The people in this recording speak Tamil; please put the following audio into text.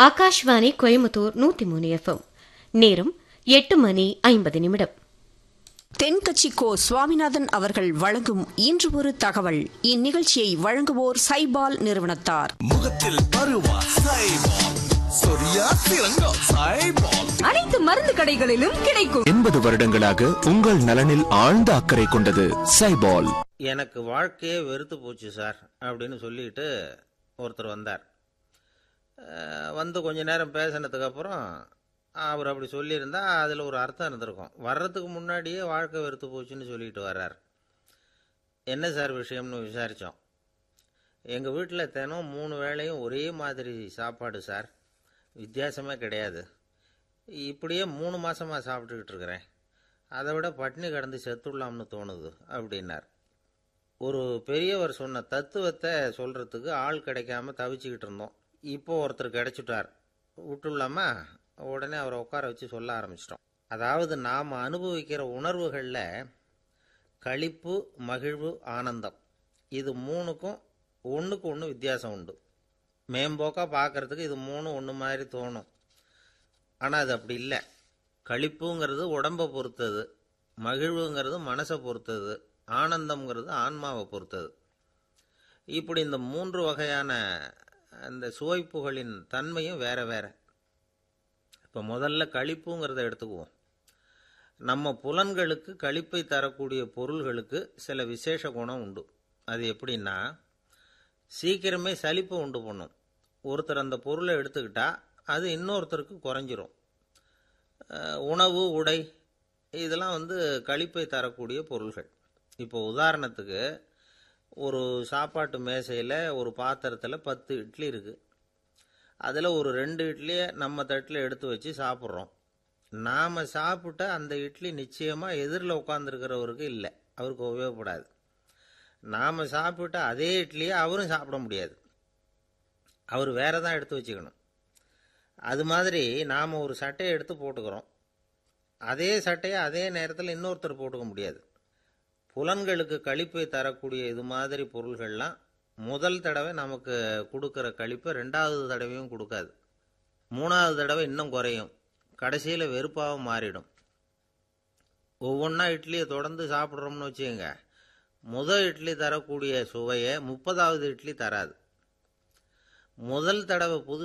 ஆகாஷ்வாணி கோயம்புத்தூர் நூத்தி மூணு எஃப்எம் நேரம் எட்டு மணி ஐம்பது நிமிடம் தென்கட்சி கோ சுவாமிநாதன் அவர்கள் வழங்கும் இன்று ஒரு தகவல் இந்நிகழ்ச்சியை வழங்குவோர் சைபால் நிறுவனத்தார் முகத்தில் பருவா சைபால் சொரியா சிறங்கம் சைபால் அனைத்து மருந்து கடைகளிலும் கிடைக்கும் எண்பது வருடங்களாக உங்கள் நலனில் ஆழ்ந்த அக்கறை கொண்டது சைபால் எனக்கு வாழ்க்கையே வெறுத்து போச்சு சார் அப்படின்னு சொல்லிட்டு ஒருத்தர் வந்தார் அஹ் வந்து கொஞ்ச நேரம் பேசினதுக்கு அப்புறம் அவர் அப்படி சொல்லியிருந்தா அதில் ஒரு அர்த்தம் இருந்திருக்கும் வர்றதுக்கு முன்னாடியே வாழ்க்கை வெறுத்து போச்சுன்னு சொல்லிட்டு வர்றார் என்ன சார் விஷயம்னு விசாரித்தோம் எங்கள் வீட்டில் தினம் மூணு வேளையும் ஒரே மாதிரி சாப்பாடு சார் வித்தியாசமே கிடையாது இப்படியே மூணு மாசமாக சாப்பிட்டுக்கிட்டு இருக்கிறேன் அதை விட பட்டினி கடந்து செத்துடலாம்னு தோணுது அப்படின்னார் ஒரு பெரியவர் சொன்ன தத்துவத்தை சொல்கிறதுக்கு ஆள் கிடைக்காம தவிச்சுக்கிட்டு இருந்தோம் இப்போ ஒருத்தர் கிடைச்சிட்டார் விட்டுலாமா உடனே அவரை உட்கார வச்சு சொல்ல ஆரம்பிச்சிட்டோம் அதாவது நாம் அனுபவிக்கிற உணர்வுகளில் களிப்பு மகிழ்வு ஆனந்தம் இது மூணுக்கும் ஒன்றுக்கு ஒன்று வித்தியாசம் உண்டு மேம்போக்காக பார்க்கறதுக்கு இது மூணு ஒன்று மாதிரி தோணும் ஆனால் அது அப்படி இல்லை களிப்புங்கிறது உடம்பை பொறுத்தது மகிழ்வுங்கிறது மனசை பொறுத்தது ஆனந்தம்ங்கிறது ஆன்மாவை பொறுத்தது இப்படி இந்த மூன்று வகையான அந்த சுவைப்புகளின் தன்மையும் வேற வேற இப்போ முதல்ல களிப்புங்கிறத எடுத்துக்குவோம் நம்ம புலன்களுக்கு களிப்பை தரக்கூடிய பொருள்களுக்கு சில விசேஷ குணம் உண்டு அது எப்படின்னா சீக்கிரமே சலிப்பை உண்டு பண்ணும் ஒருத்தர் அந்த பொருளை எடுத்துக்கிட்டா அது இன்னொருத்தருக்கு குறைஞ்சிரும் அஹ் உணவு உடை இதெல்லாம் வந்து களிப்பை தரக்கூடிய பொருள்கள் இப்போ உதாரணத்துக்கு ஒரு சாப்பாட்டு மேசையில் ஒரு பாத்திரத்தில் பத்து இட்லி இருக்குது அதில் ஒரு ரெண்டு இட்லியை நம்ம தட்டில் எடுத்து வச்சு சாப்பிட்றோம் நாம் சாப்பிட்ட அந்த இட்லி நிச்சயமாக எதிரில் உட்காந்துருக்கிறவருக்கு இல்லை அவருக்கு உபயோகப்படாது நாம் சாப்பிட்ட அதே இட்லியை அவரும் சாப்பிட முடியாது அவர் வேற தான் எடுத்து வச்சுக்கணும் அது மாதிரி நாம் ஒரு சட்டையை எடுத்து போட்டுக்கிறோம் அதே சட்டையை அதே நேரத்தில் இன்னொருத்தர் போட்டுக்க முடியாது புலன்களுக்கு கழிப்பை தரக்கூடிய இது மாதிரி பொருள்கள்லாம் முதல் தடவை நமக்கு கொடுக்குற கழிப்பை ரெண்டாவது தடவையும் கொடுக்காது மூணாவது தடவை இன்னும் குறையும் கடைசியில் வெறுப்பாகவும் மாறிடும் ஒவ்வொன்றா இட்லியை தொடர்ந்து சாப்பிட்றோம்னு வச்சுக்கோங்க முதல் இட்லி தரக்கூடிய சுவையை முப்பதாவது இட்லி தராது முதல் தடவை புது